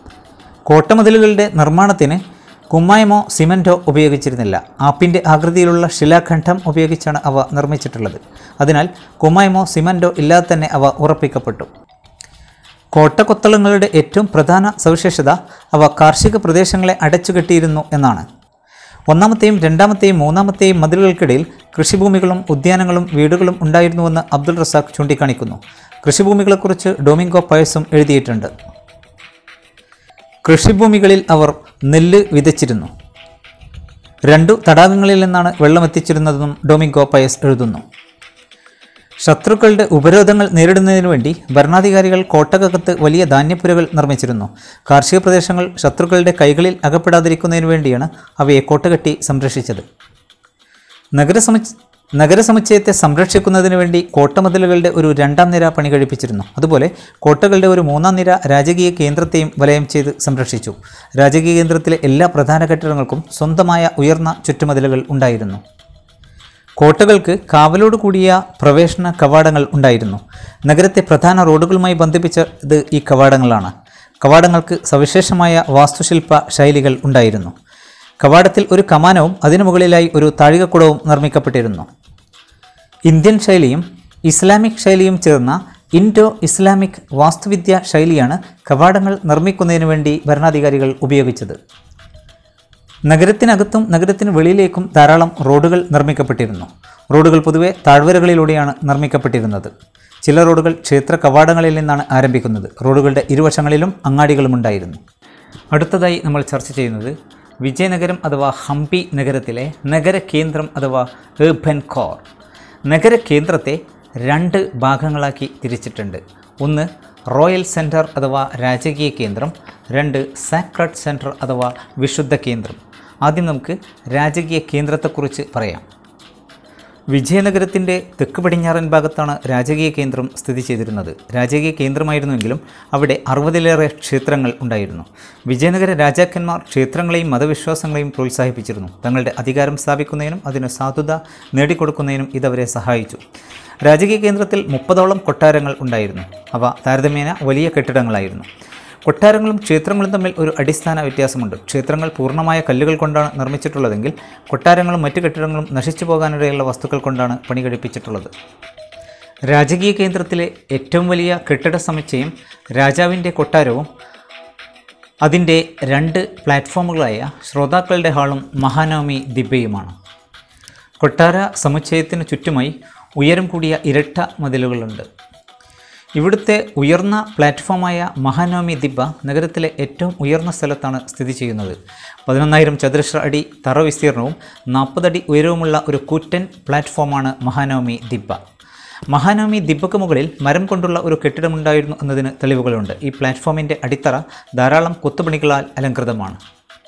കോട്ടമതിലുകളുടെ നിർമ്മാണത്തിന് കുമ്മായമോ സിമൻറ്റോ ഉപയോഗിച്ചിരുന്നില്ല ആപ്പിൻ്റെ ആകൃതിയിലുള്ള ശിലാഖണ്ഡം ഉപയോഗിച്ചാണ് അവ നിർമ്മിച്ചിട്ടുള്ളത് അതിനാൽ കുമ്മായമോ സിമൻറ്റോ ഇല്ലാതെ തന്നെ അവ ഉറപ്പിക്കപ്പെട്ടു കോട്ടക്കൊത്തളങ്ങളുടെ ഏറ്റവും പ്രധാന സവിശേഷത അവ കാർഷിക പ്രദേശങ്ങളെ അടച്ചുകെട്ടിയിരുന്നു എന്നാണ് ഒന്നാമത്തെയും രണ്ടാമത്തെയും മൂന്നാമത്തെയും മതിലുകൾക്കിടയിൽ കൃഷിഭൂമികളും ഉദ്യാനങ്ങളും വീടുകളും ഉണ്ടായിരുന്നുവെന്ന് അബ്ദുൾ റസാഖ് ചൂണ്ടിക്കാണിക്കുന്നു കൃഷിഭൂമികളെക്കുറിച്ച് ഡൊമിംഗോ പയസും എഴുതിയിട്ടുണ്ട് കൃഷിഭൂമികളിൽ അവർ നെല്ല് വിതച്ചിരുന്നു രണ്ടു തടാകങ്ങളിൽ നിന്നാണ് വെള്ളം എത്തിച്ചിരുന്നതെന്നും ഡൊമിംഗോ പയസ് എഴുതുന്നു ശത്രുക്കളുടെ ഉപരോധങ്ങൾ നേരിടുന്നതിനു വേണ്ടി ഭരണാധികാരികൾ കോട്ടകകത്ത് വലിയ ധാന്യപ്പുരകൾ നിർമ്മിച്ചിരുന്നു കാർഷിക പ്രദേശങ്ങൾ ശത്രുക്കളുടെ കൈകളിൽ അകപ്പെടാതിരിക്കുന്നതിനു വേണ്ടിയാണ് അവയെ കോട്ടകെട്ടി സംരക്ഷിച്ചത് നഗരസമുച് നഗരസമുച്ചയത്തെ സംരക്ഷിക്കുന്നതിന് വേണ്ടി കോട്ടമതിലുകളുടെ ഒരു രണ്ടാം നിര പണി കഴിപ്പിച്ചിരുന്നു അതുപോലെ കോട്ടകളുടെ ഒരു മൂന്നാം നിര രാജകീയ കേന്ദ്രത്തെയും വലയം ചെയ്ത് സംരക്ഷിച്ചു രാജകീയ കേന്ദ്രത്തിലെ എല്ലാ പ്രധാന കെട്ടിടങ്ങൾക്കും സ്വന്തമായ ഉയർന്ന ചുറ്റുമതിലുകൾ ഉണ്ടായിരുന്നു കോട്ടകൾക്ക് കാവലോട് കൂടിയ പ്രവേശന കവാടങ്ങൾ ഉണ്ടായിരുന്നു നഗരത്തെ പ്രധാന റോഡുകളുമായി ബന്ധിപ്പിച്ചത് ഈ കവാടങ്ങളാണ് കവാടങ്ങൾക്ക് സവിശേഷമായ വാസ്തുശില്പ ശൈലികൾ ഉണ്ടായിരുന്നു കവാടത്തിൽ ഒരു കമാനവും അതിനു മുകളിലായി ഒരു താഴികക്കുടവും നിർമ്മിക്കപ്പെട്ടിരുന്നു ഇന്ത്യൻ ശൈലിയും ഇസ്ലാമിക് ശൈലിയും ചേർന്ന ഇൻഡോ ഇസ്ലാമിക് വാസ്തുവിദ്യ ശൈലിയാണ് കവാടങ്ങൾ നിർമ്മിക്കുന്നതിന് വേണ്ടി ഭരണാധികാരികൾ ഉപയോഗിച്ചത് നഗരത്തിനകത്തും നഗരത്തിന് വെളിയിലേക്കും ധാരാളം റോഡുകൾ നിർമ്മിക്കപ്പെട്ടിരുന്നു റോഡുകൾ പൊതുവെ താഴ്വരകളിലൂടെയാണ് നിർമ്മിക്കപ്പെട്ടിരുന്നത് ചില റോഡുകൾ ക്ഷേത്ര കവാടങ്ങളിൽ നിന്നാണ് ആരംഭിക്കുന്നത് റോഡുകളുടെ ഇരുവശങ്ങളിലും അങ്ങാടികളുമുണ്ടായിരുന്നു അടുത്തതായി നമ്മൾ ചർച്ച ചെയ്യുന്നത് വിജയനഗരം അഥവാ ഹംപി നഗരത്തിലെ നഗരകേന്ദ്രം അഥവാ ഏർബൻ കോർ നഗരകേന്ദ്രത്തെ രണ്ട് ഭാഗങ്ങളാക്കി തിരിച്ചിട്ടുണ്ട് ഒന്ന് റോയൽ സെൻറ്റർ അഥവാ രാജകീയ കേന്ദ്രം രണ്ട് സാക്രഡ് സെൻറ്റർ അഥവാ വിശുദ്ധ കേന്ദ്രം ആദ്യം നമുക്ക് രാജകീയ കേന്ദ്രത്തെക്കുറിച്ച് പറയാം വിജയനഗരത്തിൻ്റെ തെക്ക് പടിഞ്ഞാറൻ ഭാഗത്താണ് രാജകീയ കേന്ദ്രം സ്ഥിതി ചെയ്തിരുന്നത് രാജകീയ കേന്ദ്രമായിരുന്നുവെങ്കിലും അവിടെ അറുപതിലേറെ ക്ഷേത്രങ്ങൾ ഉണ്ടായിരുന്നു വിജയനഗര രാജാക്കന്മാർ ക്ഷേത്രങ്ങളെയും മതവിശ്വാസങ്ങളെയും പ്രോത്സാഹിപ്പിച്ചിരുന്നു തങ്ങളുടെ അധികാരം സ്ഥാപിക്കുന്നതിനും അതിന് സാധുത നേടിക്കൊടുക്കുന്നതിനും ഇതവരെ സഹായിച്ചു രാജകീയ കേന്ദ്രത്തിൽ മുപ്പതോളം കൊട്ടാരങ്ങൾ ഉണ്ടായിരുന്നു അവ താരതമ്യേന വലിയ കെട്ടിടങ്ങളായിരുന്നു കൊട്ടാരങ്ങളും ക്ഷേത്രങ്ങളും തമ്മിൽ ഒരു അടിസ്ഥാന വ്യത്യാസമുണ്ട് ക്ഷേത്രങ്ങൾ പൂർണ്ണമായ കല്ലുകൾ കൊണ്ടാണ് നിർമ്മിച്ചിട്ടുള്ളതെങ്കിൽ കൊട്ടാരങ്ങളും മറ്റു കെട്ടിടങ്ങളും നശിച്ചു പോകാനിടയുള്ള വസ്തുക്കൾ കൊണ്ടാണ് പണി കഴിപ്പിച്ചിട്ടുള്ളത് രാജകീയ കേന്ദ്രത്തിലെ ഏറ്റവും വലിയ കെട്ടിട സമുച്ചയം രാജാവിൻ്റെ കൊട്ടാരവും അതിൻ്റെ രണ്ട് പ്ലാറ്റ്ഫോമുകളായ ശ്രോതാക്കളുടെ ഹാളും മഹാനവമി ദിബ്യയുമാണ് കൊട്ടാര സമുച്ചയത്തിന് ചുറ്റുമായി ഉയരം കൂടിയ ഇരട്ട മതിലുകളുണ്ട് ഇവിടുത്തെ ഉയർന്ന പ്ലാറ്റ്ഫോമായ മഹാനവമി ദിബ്ബ നഗരത്തിലെ ഏറ്റവും ഉയർന്ന സ്ഥലത്താണ് സ്ഥിതി ചെയ്യുന്നത് പതിനൊന്നായിരം ചതുരശ്ര അടി തറ വിസ്തീർണവും നാൽപ്പതടി ഉയരവുമുള്ള ഒരു കൂറ്റൻ പ്ലാറ്റ്ഫോമാണ് മഹാനവമി ദിബ്ബ മഹാനവമി ദിബ്ബക്ക് മുകളിൽ മരം കൊണ്ടുള്ള ഒരു കെട്ടിടമുണ്ടായിരുന്നു എന്നതിന് തെളിവുകളുണ്ട് ഈ പ്ലാറ്റ്ഫോമിൻ്റെ അടിത്തറ ധാരാളം കൊത്തുപണികളാൽ അലങ്കൃതമാണ്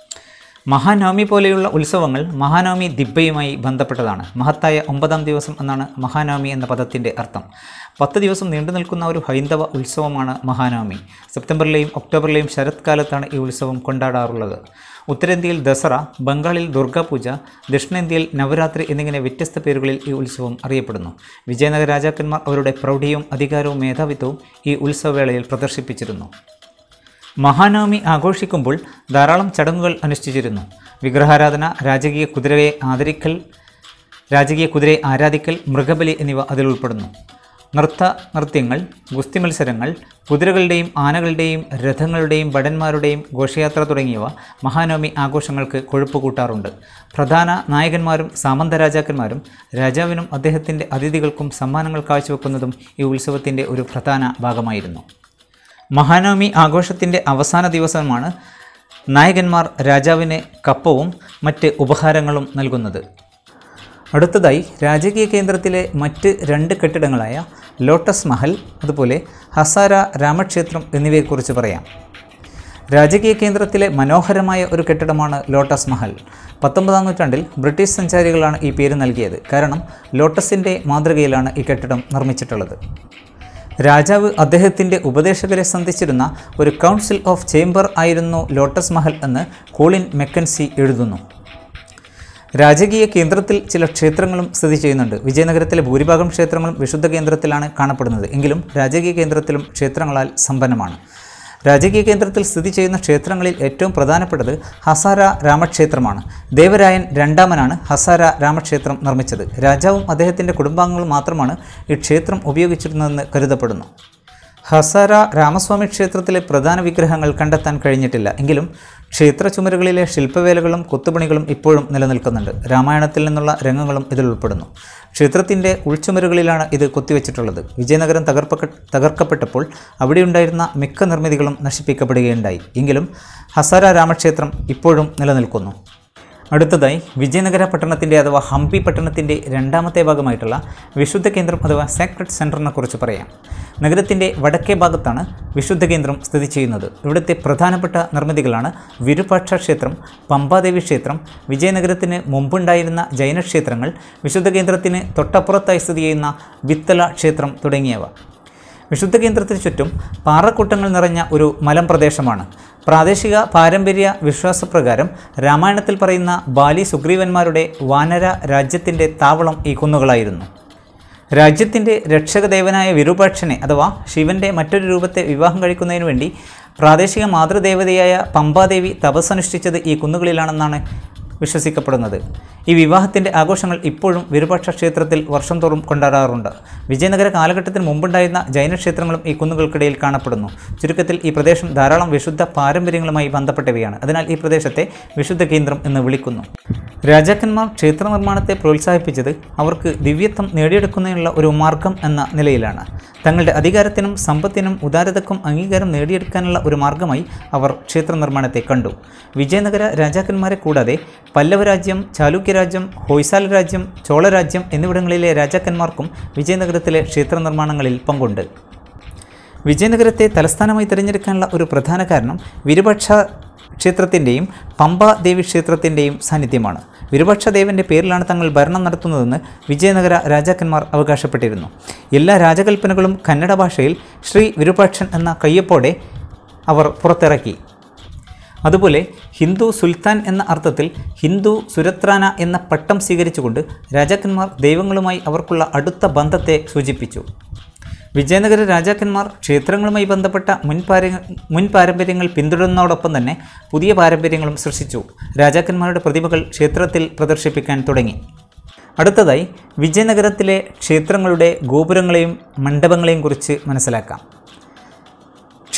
മഹാനവമി പോലെയുള്ള ഉത്സവങ്ങൾ മഹാനവമി ദിബ്ബയുമായി ബന്ധപ്പെട്ടതാണ് മഹത്തായ ഒമ്പതാം ദിവസം എന്നാണ് മഹാനവമി എന്ന പദത്തിൻ്റെ അർത്ഥം പത്ത് ദിവസം നീണ്ടു നിൽക്കുന്ന ഒരു ഹൈന്ദവ ഉത്സവമാണ് മഹാനവമി സെപ്റ്റംബറിലെയും ഒക്ടോബറിലെയും ശരത്കാലത്താണ് ഈ ഉത്സവം കൊണ്ടാടാറുള്ളത് ഉത്തരേന്ത്യയിൽ ദസറ ബംഗാളിൽ ദുർഗാപൂജ ദക്ഷിണേന്ത്യയിൽ നവരാത്രി എന്നിങ്ങനെ വ്യത്യസ്ത പേരുകളിൽ ഈ ഉത്സവം അറിയപ്പെടുന്നു വിജയനഗര രാജാക്കന്മാർ അവരുടെ പ്രൗഢിയും അധികാരവും മേധാവിത്വവും ഈ ഉത്സവവേളയിൽ പ്രദർശിപ്പിച്ചിരുന്നു മഹാനവമി ആഘോഷിക്കുമ്പോൾ ധാരാളം ചടങ്ങുകൾ അനുഷ്ഠിച്ചിരുന്നു വിഗ്രഹാരാധന രാജകീയ കുതിരയെ ആദരിക്കൽ രാജകീയ കുതിരയെ ആരാധിക്കൽ മൃഗബലി എന്നിവ അതിൽ ഉൾപ്പെടുന്നു നൃത്ത നൃത്യങ്ങൾ ഗുസ്തി മത്സരങ്ങൾ കുതിരകളുടെയും ആനകളുടെയും രഥങ്ങളുടെയും ഭടന്മാരുടെയും ഘോഷയാത്ര തുടങ്ങിയവ മഹാനവമി ആഘോഷങ്ങൾക്ക് കൊഴുപ്പ് കൂട്ടാറുണ്ട് പ്രധാന നായകന്മാരും സാമന്ത രാജാക്കന്മാരും രാജാവിനും അദ്ദേഹത്തിൻ്റെ അതിഥികൾക്കും സമ്മാനങ്ങൾ കാഴ്ചവെക്കുന്നതും ഈ ഉത്സവത്തിൻ്റെ ഒരു പ്രധാന ഭാഗമായിരുന്നു മഹാനവമി ആഘോഷത്തിൻ്റെ അവസാന ദിവസമാണ് നായകന്മാർ രാജാവിന് കപ്പവും മറ്റ് ഉപഹാരങ്ങളും നൽകുന്നത് അടുത്തതായി രാജകീയ കേന്ദ്രത്തിലെ മറ്റ് രണ്ട് കെട്ടിടങ്ങളായ ലോട്ടസ് മഹൽ അതുപോലെ ഹസാര രാമക്ഷേത്രം എന്നിവയെക്കുറിച്ച് പറയാം രാജകീയ കേന്ദ്രത്തിലെ മനോഹരമായ ഒരു കെട്ടിടമാണ് ലോട്ടസ് മഹൽ പത്തൊമ്പതാം നൂറ്റാണ്ടിൽ ബ്രിട്ടീഷ് സഞ്ചാരികളാണ് ഈ പേര് നൽകിയത് കാരണം ലോട്ടസിൻ്റെ മാതൃകയിലാണ് ഈ കെട്ടിടം നിർമ്മിച്ചിട്ടുള്ളത് രാജാവ് അദ്ദേഹത്തിൻ്റെ ഉപദേശകരെ സന്ധിച്ചിരുന്ന ഒരു കൗൺസിൽ ഓഫ് ചേംബർ ആയിരുന്നു ലോട്ടസ് മഹൽ എന്ന് കോളിൻ മെക്കൻസി എഴുതുന്നു രാജകീയ കേന്ദ്രത്തിൽ ചില ക്ഷേത്രങ്ങളും സ്ഥിതി ചെയ്യുന്നുണ്ട് വിജയനഗരത്തിലെ ഭൂരിഭാഗം ക്ഷേത്രങ്ങളും വിശുദ്ധ കേന്ദ്രത്തിലാണ് കാണപ്പെടുന്നത് എങ്കിലും രാജകീയ കേന്ദ്രത്തിലും ക്ഷേത്രങ്ങളാൽ സമ്പന്നമാണ് രാജകീയ കേന്ദ്രത്തിൽ സ്ഥിതി ചെയ്യുന്ന ക്ഷേത്രങ്ങളിൽ ഏറ്റവും പ്രധാനപ്പെട്ടത് ഹസാര രാമക്ഷേത്രമാണ് ദേവരായൻ രണ്ടാമനാണ് ഹസാര രാമക്ഷേത്രം നിർമ്മിച്ചത് രാജാവും അദ്ദേഹത്തിൻ്റെ കുടുംബാംഗങ്ങളും മാത്രമാണ് ഈ ക്ഷേത്രം ഉപയോഗിച്ചിരുന്നതെന്ന് കരുതപ്പെടുന്നു ഹസാര രാമസ്വാമി ക്ഷേത്രത്തിലെ പ്രധാന വിഗ്രഹങ്ങൾ കണ്ടെത്താൻ കഴിഞ്ഞിട്ടില്ല എങ്കിലും ക്ഷേത്ര ചുമരുകളിലെ ശില്പവേലകളും കൊത്തുപണികളും ഇപ്പോഴും നിലനിൽക്കുന്നുണ്ട് രാമായണത്തിൽ നിന്നുള്ള രംഗങ്ങളും ഇതിൽ ഉൾപ്പെടുന്നു ക്ഷേത്രത്തിൻ്റെ ഉൾച്ചുമരുകളിലാണ് ഇത് കൊത്തിവെച്ചിട്ടുള്ളത് വിജയനഗരം തകർപ്പ തകർക്കപ്പെട്ടപ്പോൾ അവിടെയുണ്ടായിരുന്ന മിക്ക നിർമ്മിതികളും നശിപ്പിക്കപ്പെടുകയുണ്ടായി എങ്കിലും ഹസാര രാമക്ഷേത്രം ഇപ്പോഴും നിലനിൽക്കുന്നു അടുത്തതായി വിജയനഗര പട്ടണത്തിൻ്റെ അഥവാ ഹംപി പട്ടണത്തിൻ്റെ രണ്ടാമത്തെ ഭാഗമായിട്ടുള്ള വിശുദ്ധ കേന്ദ്രം അഥവാ സാക്രഡ് സെൻറ്ററിനെ കുറിച്ച് പറയാം നഗരത്തിൻ്റെ വടക്കേ ഭാഗത്താണ് വിശുദ്ധ കേന്ദ്രം സ്ഥിതി ചെയ്യുന്നത് ഇവിടുത്തെ പ്രധാനപ്പെട്ട നിർമ്മിതികളാണ് വിരുപാക്ഷ ക്ഷേത്രം പമ്പാദേവി ക്ഷേത്രം വിജയനഗരത്തിന് മുമ്പുണ്ടായിരുന്ന ജൈനക്ഷേത്രങ്ങൾ വിശുദ്ധ കേന്ദ്രത്തിന് തൊട്ടപ്പുറത്തായി സ്ഥിതി ചെയ്യുന്ന വിത്തല ക്ഷേത്രം തുടങ്ങിയവ വിശുദ്ധ കേന്ദ്രത്തിന് ചുറ്റും പാറക്കൂട്ടങ്ങൾ നിറഞ്ഞ ഒരു മലമ്പ്രദേശമാണ് പ്രാദേശിക പാരമ്പര്യ വിശ്വാസപ്രകാരം രാമായണത്തിൽ പറയുന്ന ബാലി സുഗ്രീവന്മാരുടെ വാനര രാജ്യത്തിൻ്റെ താവളം ഈ കുന്നുകളായിരുന്നു രാജ്യത്തിൻ്റെ രക്ഷകദേവനായ വിരൂപാക്ഷനെ അഥവാ ശിവൻ്റെ മറ്റൊരു രൂപത്തെ വിവാഹം കഴിക്കുന്നതിന് വേണ്ടി പ്രാദേശിക മാതൃദേവതയായ പമ്പാദേവി തപസ്സനുഷ്ഠിച്ചത് ഈ കുന്നുകളിലാണെന്നാണ് വിശ്വസിക്കപ്പെടുന്നത് ഈ വിവാഹത്തിൻ്റെ ആഘോഷങ്ങൾ ഇപ്പോഴും വിരുപാക്ഷ ക്ഷേത്രത്തിൽ വർഷം തോറും കൊണ്ടാടാറുണ്ട് വിജയനഗര കാലഘട്ടത്തിന് മുമ്പുണ്ടായിരുന്ന ജൈനക്ഷേത്രങ്ങളും ഈ കുന്നുകൾക്കിടയിൽ കാണപ്പെടുന്നു ചുരുക്കത്തിൽ ഈ പ്രദേശം ധാരാളം വിശുദ്ധ പാരമ്പര്യങ്ങളുമായി ബന്ധപ്പെട്ടവയാണ് അതിനാൽ ഈ പ്രദേശത്തെ വിശുദ്ധ കേന്ദ്രം എന്ന് വിളിക്കുന്നു രാജാക്കന്മാർ ക്ഷേത്ര നിർമ്മാണത്തെ പ്രോത്സാഹിപ്പിച്ചത് അവർക്ക് ദിവ്യത്വം നേടിയെടുക്കുന്നതിനുള്ള ഒരു മാർഗം എന്ന നിലയിലാണ് തങ്ങളുടെ അധികാരത്തിനും സമ്പത്തിനും ഉദാരതക്കും അംഗീകാരം നേടിയെടുക്കാനുള്ള ഒരു മാർഗമായി അവർ ക്ഷേത്ര നിർമ്മാണത്തെ കണ്ടു വിജയനഗര രാജാക്കന്മാരെ കൂടാതെ പല്ലവ രാജ്യം ചാലൂക്യ രാജ്യം ഹൊയ്സാല രാജ്യം ചോളരാജ്യം എന്നിവിടങ്ങളിലെ രാജാക്കന്മാർക്കും വിജയനഗരത്തിലെ ക്ഷേത്ര നിർമ്മാണങ്ങളിൽ പങ്കുണ്ട് വിജയനഗരത്തെ തലസ്ഥാനമായി തിരഞ്ഞെടുക്കാനുള്ള ഒരു പ്രധാന കാരണം വിരുപക്ഷ ക്ഷേത്രത്തിൻ്റെയും പമ്പ ദേവി ക്ഷേത്രത്തിൻ്റെയും സാന്നിധ്യമാണ് വിരുപക്ഷ ദേവൻ്റെ പേരിലാണ് തങ്ങൾ ഭരണം നടത്തുന്നതെന്ന് വിജയനഗര രാജാക്കന്മാർ അവകാശപ്പെട്ടിരുന്നു എല്ലാ രാജകൽപ്പനകളും കന്നഡ ഭാഷയിൽ ശ്രീ വിരുപാക്ഷൻ എന്ന കയ്യൊപ്പോടെ അവർ പുറത്തിറക്കി അതുപോലെ ഹിന്ദു സുൽത്താൻ എന്ന അർത്ഥത്തിൽ ഹിന്ദു സുരത്രാന എന്ന പട്ടം സ്വീകരിച്ചുകൊണ്ട് രാജാക്കന്മാർ ദൈവങ്ങളുമായി അവർക്കുള്ള അടുത്ത ബന്ധത്തെ സൂചിപ്പിച്ചു വിജയനഗര രാജാക്കന്മാർ ക്ഷേത്രങ്ങളുമായി ബന്ധപ്പെട്ട മുൻ പാര മുൻ പാരമ്പര്യങ്ങൾ പിന്തുടരുന്നതോടൊപ്പം തന്നെ പുതിയ പാരമ്പര്യങ്ങളും സൃഷ്ടിച്ചു രാജാക്കന്മാരുടെ പ്രതിഭകൾ ക്ഷേത്രത്തിൽ പ്രദർശിപ്പിക്കാൻ തുടങ്ങി അടുത്തതായി വിജയനഗരത്തിലെ ക്ഷേത്രങ്ങളുടെ ഗോപുരങ്ങളെയും മണ്ഡപങ്ങളെയും കുറിച്ച് മനസ്സിലാക്കാം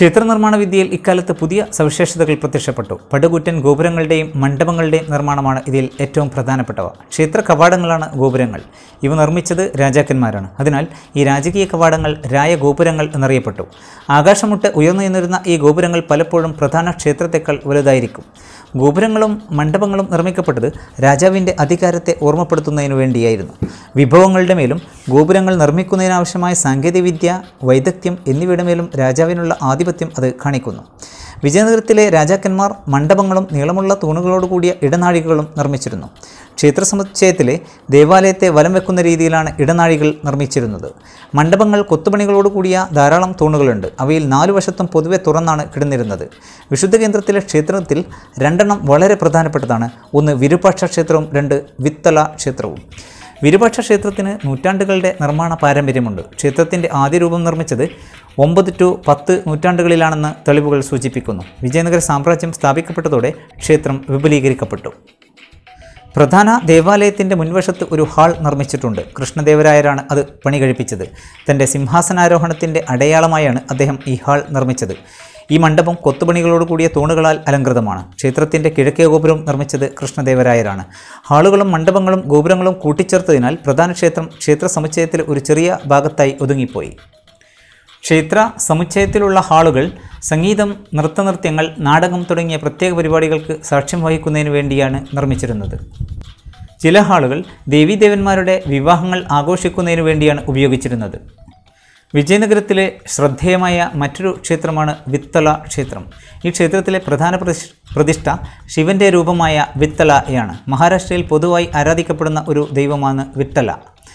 ക്ഷേത്ര നിർമ്മാണ വിദ്യയിൽ ഇക്കാലത്ത് പുതിയ സവിശേഷതകൾ പ്രത്യക്ഷപ്പെട്ടു പടുകൂറ്റൻ ഗോപുരങ്ങളുടെയും മണ്ഡപങ്ങളുടെയും നിർമ്മാണമാണ് ഇതിൽ ഏറ്റവും പ്രധാനപ്പെട്ടവ ക്ഷേത്ര കവാടങ്ങളാണ് ഗോപുരങ്ങൾ ഇവ നിർമ്മിച്ചത് രാജാക്കന്മാരാണ് അതിനാൽ ഈ രാജകീയ കവാടങ്ങൾ രായഗോപുരങ്ങൾ എന്നറിയപ്പെട്ടു ആകാശമുട്ട് ഉയർന്നു നിന്നിരുന്ന ഈ ഗോപുരങ്ങൾ പലപ്പോഴും പ്രധാന ക്ഷേത്രത്തെക്കാൾ വലുതായിരിക്കും ഗോപുരങ്ങളും മണ്ഡപങ്ങളും നിർമ്മിക്കപ്പെട്ടത് രാജാവിൻ്റെ അധികാരത്തെ ഓർമ്മപ്പെടുത്തുന്നതിനു വേണ്ടിയായിരുന്നു വിഭവങ്ങളുടെ മേലും ഗോപുരങ്ങൾ നിർമ്മിക്കുന്നതിനാവശ്യമായ സാങ്കേതികവിദ്യ വൈദഗ്ധ്യം എന്നിവയുടെ മേലും രാജാവിനുള്ള ആധിപത്യം അത് കാണിക്കുന്നു വിജയനഗരത്തിലെ രാജാക്കന്മാർ മണ്ഡപങ്ങളും നീളമുള്ള തൂണുകളോട് കൂടിയ ഇടനാഴികകളും നിർമ്മിച്ചിരുന്നു ക്ഷേത്ര സമുച്ചയത്തിലെ ദേവാലയത്തെ വലം വെക്കുന്ന രീതിയിലാണ് ഇടനാഴികൾ നിർമ്മിച്ചിരുന്നത് മണ്ഡപങ്ങൾ കൊത്തുപണികളോട് കൂടിയ ധാരാളം തൂണുകളുണ്ട് അവയിൽ നാലു വശത്തും പൊതുവെ തുറന്നാണ് കിടന്നിരുന്നത് വിശുദ്ധ കേന്ദ്രത്തിലെ ക്ഷേത്രത്തിൽ രണ്ടെണ്ണം വളരെ പ്രധാനപ്പെട്ടതാണ് ഒന്ന് വിരൂപാക്ഷ ക്ഷേത്രവും രണ്ട് വിത്തല ക്ഷേത്രവും വിരൂപാക്ഷ ക്ഷേത്രത്തിന് നൂറ്റാണ്ടുകളുടെ നിർമ്മാണ പാരമ്പര്യമുണ്ട് ക്ഷേത്രത്തിൻ്റെ ആദ്യ രൂപം നിർമ്മിച്ചത് ഒമ്പത് ടു പത്ത് നൂറ്റാണ്ടുകളിലാണെന്ന് തെളിവുകൾ സൂചിപ്പിക്കുന്നു വിജയനഗര സാമ്രാജ്യം സ്ഥാപിക്കപ്പെട്ടതോടെ ക്ഷേത്രം വിപുലീകരിക്കപ്പെട്ടു പ്രധാന ദേവാലയത്തിൻ്റെ മുൻവശത്ത് ഒരു ഹാൾ നിർമ്മിച്ചിട്ടുണ്ട് കൃഷ്ണദേവരായരാണ് അത് പണി കഴിപ്പിച്ചത് തൻ്റെ സിംഹാസനാരോഹണത്തിൻ്റെ അടയാളമായാണ് അദ്ദേഹം ഈ ഹാൾ നിർമ്മിച്ചത് ഈ മണ്ഡപം കൊത്തുപണികളോട് കൂടിയ തൂണുകളാൽ അലങ്കൃതമാണ് ക്ഷേത്രത്തിൻ്റെ കിഴക്കേ ഗോപുരം നിർമ്മിച്ചത് കൃഷ്ണദേവരായരാണ് ഹാളുകളും മണ്ഡപങ്ങളും ഗോപുരങ്ങളും കൂട്ടിച്ചേർത്തതിനാൽ പ്രധാന ക്ഷേത്രം ക്ഷേത്ര സമുച്ചയത്തിൽ ഒരു ചെറിയ ഭാഗത്തായി ഒതുങ്ങിപ്പോയി ക്ഷേത്ര സമുച്ചയത്തിലുള്ള ഹാളുകൾ സംഗീതം നൃത്തനൃത്യങ്ങൾ നാടകം തുടങ്ങിയ പ്രത്യേക പരിപാടികൾക്ക് സാക്ഷ്യം വഹിക്കുന്നതിന് വേണ്ടിയാണ് നിർമ്മിച്ചിരുന്നത് ചില ഹാളുകൾ ദേവീദേവന്മാരുടെ വിവാഹങ്ങൾ ആഘോഷിക്കുന്നതിന് വേണ്ടിയാണ് ഉപയോഗിച്ചിരുന്നത് വിജയനഗരത്തിലെ ശ്രദ്ധേയമായ മറ്റൊരു ക്ഷേത്രമാണ് വിത്തള ക്ഷേത്രം ഈ ക്ഷേത്രത്തിലെ പ്രധാന പ്രതിഷ് പ്രതിഷ്ഠ ശിവന്റെ രൂപമായ വിത്തളയാണ് മഹാരാഷ്ട്രയിൽ പൊതുവായി ആരാധിക്കപ്പെടുന്ന ഒരു ദൈവമാണ് വിട്ടല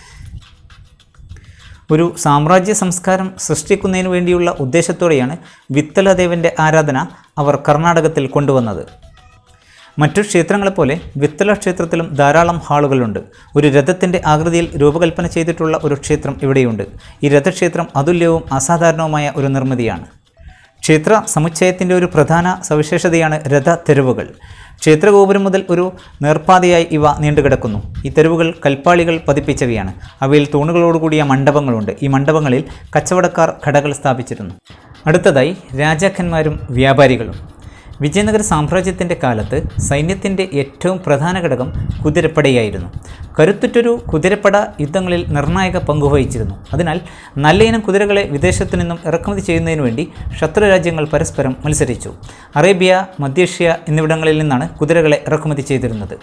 ഒരു സാമ്രാജ്യ സംസ്കാരം സൃഷ്ടിക്കുന്നതിന് വേണ്ടിയുള്ള ഉദ്ദേശത്തോടെയാണ് വിത്തലദേവൻ്റെ ആരാധന അവർ കർണാടകത്തിൽ കൊണ്ടുവന്നത് മറ്റു ക്ഷേത്രങ്ങളെപ്പോലെ വിത്തല ക്ഷേത്രത്തിലും ധാരാളം ഹാളുകളുണ്ട് ഒരു രഥത്തിൻ്റെ ആകൃതിയിൽ രൂപകൽപ്പന ചെയ്തിട്ടുള്ള ഒരു ക്ഷേത്രം ഇവിടെയുണ്ട് ഈ രഥക്ഷേത്രം അതുല്യവും അസാധാരണവുമായ ഒരു നിർമ്മിതിയാണ് ക്ഷേത്ര സമുച്ചയത്തിൻ്റെ ഒരു പ്രധാന സവിശേഷതയാണ് രഥ തെരുവുകൾ ക്ഷേത്രഗോപുരം മുതൽ ഒരു നേർപ്പാതയായി ഇവ നീണ്ടുകിടക്കുന്നു ഈ തെരുവുകൾ കൽപ്പാളികൾ പതിപ്പിച്ചവയാണ് അവയിൽ തൂണുകളോടുകൂടിയ മണ്ഡപങ്ങളുണ്ട് ഈ മണ്ഡപങ്ങളിൽ കച്ചവടക്കാർ കടകൾ സ്ഥാപിച്ചിരുന്നു അടുത്തതായി രാജാക്കന്മാരും വ്യാപാരികളും വിജയനഗര സാമ്രാജ്യത്തിൻ്റെ കാലത്ത് സൈന്യത്തിൻ്റെ ഏറ്റവും പ്രധാന ഘടകം കുതിരപ്പടയായിരുന്നു കരുത്തുറ്റൊരു കുതിരപ്പട യുദ്ധങ്ങളിൽ നിർണായക പങ്കുവഹിച്ചിരുന്നു അതിനാൽ നല്ല ഇനം കുതിരകളെ വിദേശത്തു നിന്നും ഇറക്കുമതി ചെയ്യുന്നതിന് വേണ്ടി ശത്രുരാജ്യങ്ങൾ പരസ്പരം മത്സരിച്ചു അറേബ്യ മധ്യേഷ്യ എന്നിവിടങ്ങളിൽ നിന്നാണ് കുതിരകളെ ഇറക്കുമതി ചെയ്തിരുന്നത്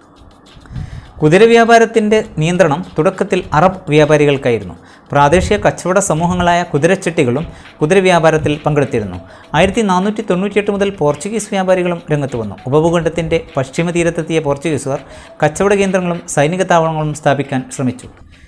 കുതിരവ്യാപാരത്തിൻ്റെ നിയന്ത്രണം തുടക്കത്തിൽ അറബ് വ്യാപാരികൾക്കായിരുന്നു പ്രാദേശിക കച്ചവട സമൂഹങ്ങളായ കുതിരച്ചെട്ടികളും കുതിരവ്യാപാരത്തിൽ പങ്കെടുത്തിരുന്നു ആയിരത്തി നാനൂറ്റി തൊണ്ണൂറ്റിയെട്ട് മുതൽ പോർച്ചുഗീസ് വ്യാപാരികളും രംഗത്ത് വന്നു ഉപഭൂഖണ്ഡത്തിൻ്റെ പശ്ചിമ തീരത്തെത്തിയ പോർച്ചുഗീസുകാർ കച്ചവട കേന്ദ്രങ്ങളും സൈനിക താവളങ്ങളും സ്ഥാപിക്കാൻ ശ്രമിച്ചു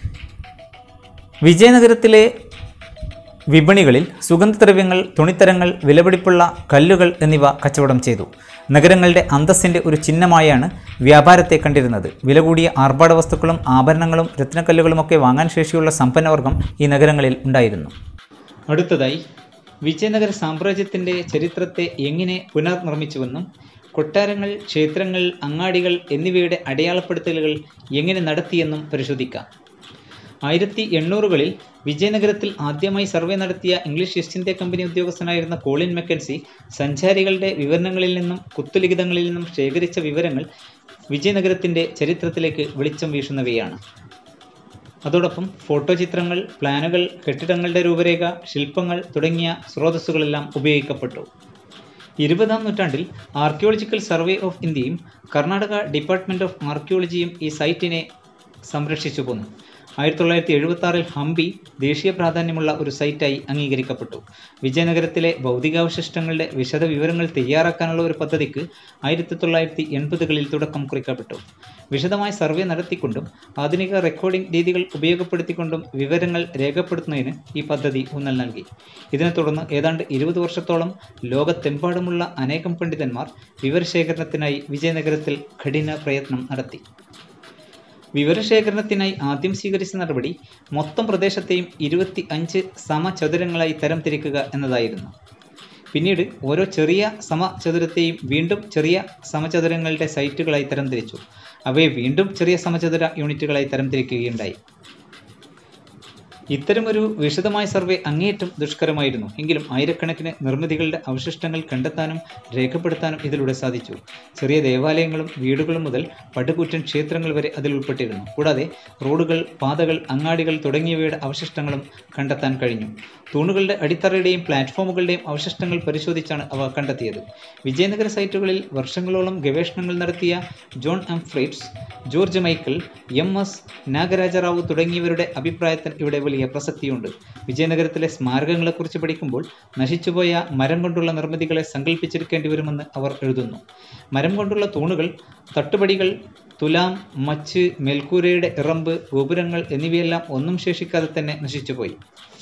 വിജയനഗരത്തിലെ വിപണികളിൽ സുഗന്ധദ്രവ്യങ്ങൾ തുണിത്തരങ്ങൾ വിലപിടിപ്പുള്ള കല്ലുകൾ എന്നിവ കച്ചവടം ചെയ്തു നഗരങ്ങളുടെ അന്തസ്സിൻ്റെ ഒരു ചിഹ്നമായാണ് വ്യാപാരത്തെ കണ്ടിരുന്നത് വില കൂടിയ ആർഭാട വസ്തുക്കളും ആഭരണങ്ങളും രത്നക്കല്ലുകളുമൊക്കെ വാങ്ങാൻ ശേഷിയുള്ള സമ്പന്നവർഗം ഈ നഗരങ്ങളിൽ ഉണ്ടായിരുന്നു അടുത്തതായി വിജയനഗര സാമ്രാജ്യത്തിൻ്റെ ചരിത്രത്തെ എങ്ങനെ പുനർനിർമ്മിച്ചുവെന്നും കൊട്ടാരങ്ങൾ ക്ഷേത്രങ്ങൾ അങ്ങാടികൾ എന്നിവയുടെ അടയാളപ്പെടുത്തലുകൾ എങ്ങനെ നടത്തിയെന്നും പരിശോധിക്കാം ആയിരത്തി എണ്ണൂറുകളിൽ വിജയനഗരത്തിൽ ആദ്യമായി സർവേ നടത്തിയ ഇംഗ്ലീഷ് ഈസ്റ്റ് ഇന്ത്യ കമ്പനി ഉദ്യോഗസ്ഥനായിരുന്ന കോളിൻ മെക്കൻസി സഞ്ചാരികളുടെ വിവരണങ്ങളിൽ നിന്നും കുത്തുലിഖിതങ്ങളിൽ നിന്നും ശേഖരിച്ച വിവരങ്ങൾ വിജയനഗരത്തിൻ്റെ ചരിത്രത്തിലേക്ക് വെളിച്ചം വീശുന്നവയാണ് അതോടൊപ്പം ഫോട്ടോ ചിത്രങ്ങൾ പ്ലാനുകൾ കെട്ടിടങ്ങളുടെ രൂപരേഖ ശില്പങ്ങൾ തുടങ്ങിയ സ്രോതസ്സുകളെല്ലാം ഉപയോഗിക്കപ്പെട്ടു ഇരുപതാം നൂറ്റാണ്ടിൽ ആർക്കിയോളജിക്കൽ സർവേ ഓഫ് ഇന്ത്യയും കർണാടക ഡിപ്പാർട്ട്മെൻറ്റ് ഓഫ് ആർക്കിയോളജിയും ഈ സൈറ്റിനെ സംരക്ഷിച്ചു പോന്നു ആയിരത്തി തൊള്ളായിരത്തി എഴുപത്തി ആറിൽ ഹംപി ദേശീയ പ്രാധാന്യമുള്ള ഒരു സൈറ്റായി അംഗീകരിക്കപ്പെട്ടു വിജയനഗരത്തിലെ ഭൗതികാവശിഷ്ടങ്ങളുടെ വിശദ വിവരങ്ങൾ തയ്യാറാക്കാനുള്ള ഒരു പദ്ധതിക്ക് ആയിരത്തി തൊള്ളായിരത്തി എൺപതുകളിൽ തുടക്കം കുറിക്കപ്പെട്ടു വിശദമായ സർവേ നടത്തിക്കൊണ്ടും ആധുനിക റെക്കോർഡിംഗ് രീതികൾ ഉപയോഗപ്പെടുത്തിക്കൊണ്ടും വിവരങ്ങൾ രേഖപ്പെടുത്തുന്നതിന് ഈ പദ്ധതി ഊന്നൽ നൽകി ഇതിനെ തുടർന്ന് ഏതാണ്ട് ഇരുപത് വർഷത്തോളം ലോകത്തെമ്പാടുമുള്ള അനേകം പണ്ഡിതന്മാർ വിവരശേഖരണത്തിനായി വിജയനഗരത്തിൽ കഠിന പ്രയത്നം നടത്തി വിവരശേഖരണത്തിനായി ആദ്യം സ്വീകരിച്ച നടപടി മൊത്തം പ്രദേശത്തെയും ഇരുപത്തി അഞ്ച് സമചതുരങ്ങളായി തരംതിരിക്കുക എന്നതായിരുന്നു പിന്നീട് ഓരോ ചെറിയ സമചതുരത്തെയും വീണ്ടും ചെറിയ സമചതുരങ്ങളുടെ സൈറ്റുകളായി തരംതിരിച്ചു അവയെ വീണ്ടും ചെറിയ സമചതുര യൂണിറ്റുകളായി തരംതിരിക്കുകയുണ്ടായി ഇത്തരമൊരു വിശദമായ സർവേ അങ്ങേയറ്റം ദുഷ്കരമായിരുന്നു എങ്കിലും ആയിരക്കണക്കിന് നിർമ്മിതികളുടെ അവശിഷ്ടങ്ങൾ കണ്ടെത്താനും രേഖപ്പെടുത്താനും ഇതിലൂടെ സാധിച്ചു ചെറിയ ദേവാലയങ്ങളും വീടുകളും മുതൽ പടുകൂറ്റൻ ക്ഷേത്രങ്ങൾ വരെ അതിൽ ഉൾപ്പെട്ടിരുന്നു കൂടാതെ റോഡുകൾ പാതകൾ അങ്ങാടികൾ തുടങ്ങിയവയുടെ അവശിഷ്ടങ്ങളും കണ്ടെത്താൻ കഴിഞ്ഞു തൂണുകളുടെ അടിത്തറയുടെയും പ്ലാറ്റ്ഫോമുകളുടെയും അവശിഷ്ടങ്ങൾ പരിശോധിച്ചാണ് അവ കണ്ടെത്തിയത് വിജയനഗര സൈറ്റുകളിൽ വർഷങ്ങളോളം ഗവേഷണങ്ങൾ നടത്തിയ John M Fritz George Michell M S Nagarajarao തുടങ്ങിയവരുടെ അഭിപ്രായത്തിന് ഇവിടെ വലിയ പ്രസക്തിയുണ്ട് വിജയനഗരത്തിലെ സ്മാരകങ്ങളെക്കുറിച്ച് പഠിക്കുമ്പോൾ നശിച്ചുപോയ മരം കൊണ്ടുള്ള നിർമ്മിതികളെ സങ്കല്പിച്ചെടുക്കേണ്ടി വരുമെന്ന് അവർ എഴുതുന്നു മരം കൊണ്ടുള്ള തൂണുകൾ തട്ടുപടികൾ തുലാം മച്ച് മേൽക്കൂരയുടെ ഇറമ്പ് ഗോപുരങ്ങൾ എന്നിവയെല്ലാം ഒന്നും ശേഷിക്കാതെ തന്നെ നശിച്ചുപോയി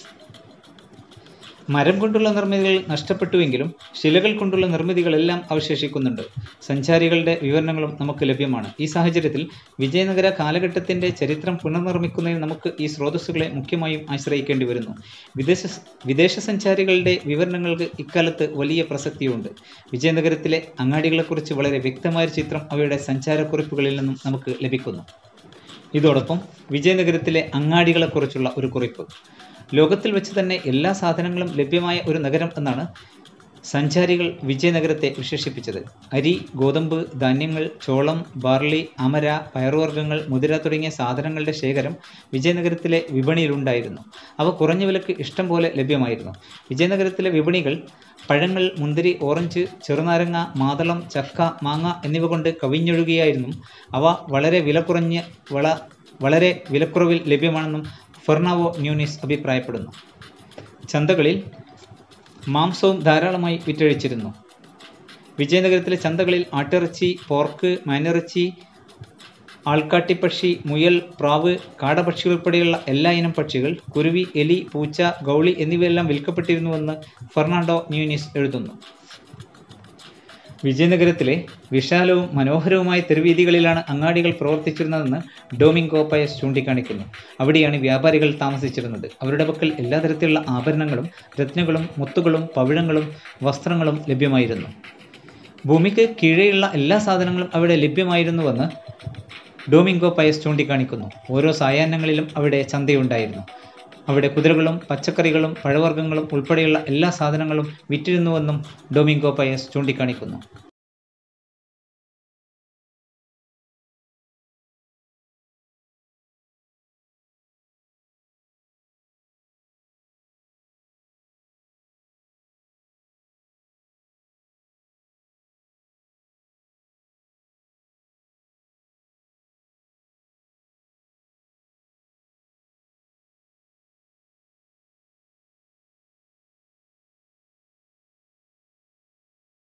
മരം കൊണ്ടുള്ള നിർമ്മിതികൾ നഷ്ടപ്പെട്ടുവെങ്കിലും ശിലകൾ കൊണ്ടുള്ള നിർമ്മിതികളെല്ലാം അവശേഷിക്കുന്നുണ്ട് സഞ്ചാരികളുടെ വിവരണങ്ങളും നമുക്ക് ലഭ്യമാണ് ഈ സാഹചര്യത്തിൽ വിജയനഗര കാലഘട്ടത്തിന്റെ ചരിത്രം പുനർനിർമ്മിക്കുന്നതിന് നമുക്ക് ഈ സ്രോതസ്സുകളെ മുഖ്യമായും ആശ്രയിക്കേണ്ടി വരുന്നു വിദേശ വിദേശ സഞ്ചാരികളുടെ വിവരണങ്ങൾക്ക് ഇക്കാലത്ത് വലിയ പ്രസക്തിയുണ്ട് വിജയനഗരത്തിലെ അങ്ങാടികളെക്കുറിച്ച് വളരെ വ്യക്തമായ ഒരു ചിത്രം അവയുടെ സഞ്ചാരക്കുറിപ്പുകളിൽ നിന്നും നമുക്ക് ലഭിക്കുന്നു ഇതോടൊപ്പം വിജയനഗരത്തിലെ അങ്ങാടികളെക്കുറിച്ചുള്ള ഒരു കുറിപ്പ് ലോകത്തിൽ വെച്ച് തന്നെ എല്ലാ സാധനങ്ങളും ലഭ്യമായ ഒരു നഗരം എന്നാണ് സഞ്ചാരികൾ വിജയനഗരത്തെ വിശേഷിപ്പിച്ചത് അരി ഗോതമ്പ് ധാന്യങ്ങൾ ചോളം ബാർലി അമര പയറുവർഗ്ഗങ്ങൾ മുതിര തുടങ്ങിയ സാധനങ്ങളുടെ ശേഖരം വിജയനഗരത്തിലെ വിപണിയിലുണ്ടായിരുന്നു അവ കുറഞ്ഞ വിലക്ക് ഇഷ്ടം പോലെ ലഭ്യമായിരുന്നു വിജയനഗരത്തിലെ വിപണികൾ പഴങ്ങൾ മുന്തിരി ഓറഞ്ച് ചെറുനാരങ്ങ മാതളം ചക്ക മാങ്ങ എന്നിവ കൊണ്ട് കവിഞ്ഞൊഴുകിയായിരുന്നു അവ വളരെ വില കുറഞ്ഞ വള വളരെ വിലക്കുറവിൽ ലഭ്യമാണെന്നും ഫെർണാവോ ന്യൂനിസ് അഭിപ്രായപ്പെടുന്നു ചന്തകളിൽ മാംസവും ധാരാളമായി വിറ്റഴിച്ചിരുന്നു വിജയനഗരത്തിലെ ചന്തകളിൽ ആട്ടിറച്ചി പോർക്ക് മാനിറച്ചി ആൾക്കാട്ടിപ്പക്ഷി മുയൽ പ്രാവ് കാടപക്ഷി ഉൾപ്പെടെയുള്ള എല്ലാ ഇനം പക്ഷികൾ കുരുവി എലി പൂച്ച ഗൗളി എന്നിവയെല്ലാം വിൽക്കപ്പെട്ടിരുന്നുവെന്ന് ഫെർണാണ്ടോ ന്യൂനിസ് എഴുതുന്നു വിജയനഗരത്തിലെ വിശാലവും മനോഹരവുമായ തെരുവീതികളിലാണ് അങ്ങാടികൾ പ്രവർത്തിച്ചിരുന്നതെന്ന് ഡോമിംഗോ പയസ് ചൂണ്ടിക്കാണിക്കുന്നു അവിടെയാണ് വ്യാപാരികൾ താമസിച്ചിരുന്നത് അവരുടെ പക്കൽ എല്ലാ തരത്തിലുള്ള ആഭരണങ്ങളും രത്നങ്ങളും മുത്തുകളും പവിഴങ്ങളും വസ്ത്രങ്ങളും ലഭ്യമായിരുന്നു ഭൂമിക്ക് കീഴെയുള്ള എല്ലാ സാധനങ്ങളും അവിടെ ലഭ്യമായിരുന്നുവെന്ന് ഡോമിംഗോ പയസ് ചൂണ്ടിക്കാണിക്കുന്നു ഓരോ സായാഹ്നങ്ങളിലും അവിടെ ചന്തയുണ്ടായിരുന്നു അവിടെ കുതിരകളും പച്ചക്കറികളും പഴവർഗ്ഗങ്ങളും ഉൾപ്പെടെയുള്ള എല്ലാ സാധനങ്ങളും വിറ്റിരുന്നുവെന്നും ഡൊമിംഗോ പയസ് ചൂണ്ടിക്കാണിക്കുന്നു